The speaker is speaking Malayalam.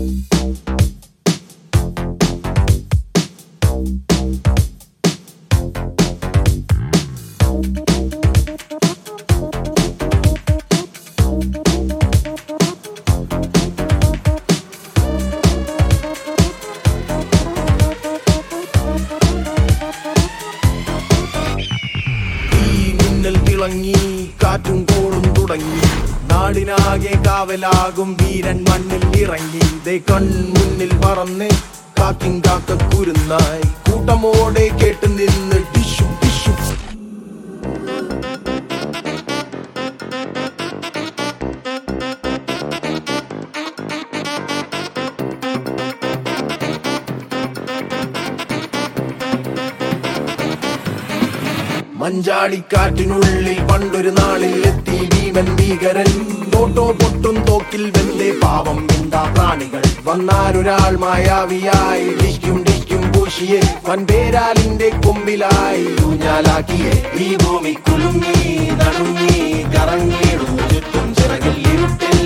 ഈ മിന്നൽ തിളങ്ങി കാറ്റും കോളും തുടങ്ങി നാടിനാകെ കാവലാകും വീരൻ മണ്ണിൽ ഇറങ്ങി ദേ കൺമുന്നിൽ പറന്ന് കാക്കിൻ കാക്ക കുരുന്നായി കൂട്ടമോടെ കേട്ട് നിന്ന് ടിഷു ടിഷു മഞ്ചാടിക്കാറ്റിനുള്ളിൽ പണ്ടൊരു നാളിൽ എത്തി ഭീമൻ ഭീകരൻ തോട്ടോ പൊട്ടും തോക്കിൽ വെന്തേ പാവം എന്താ പ്രാണികൾ വന്നാരൊരാൾ മായാവിയായി ഡിക്കും ഡിക്കും പൂശിയെ വൻപേരാലിന്റെ കൊമ്പിലായി ഊഞ്ഞാലാക്കിയെ ഈ ഭൂമി കുലുങ്ങി നടുങ്ങി കറങ്ങിയിടുന്നു ചുറ്റും ചിറകിൽ ഇരുട്ടിൽ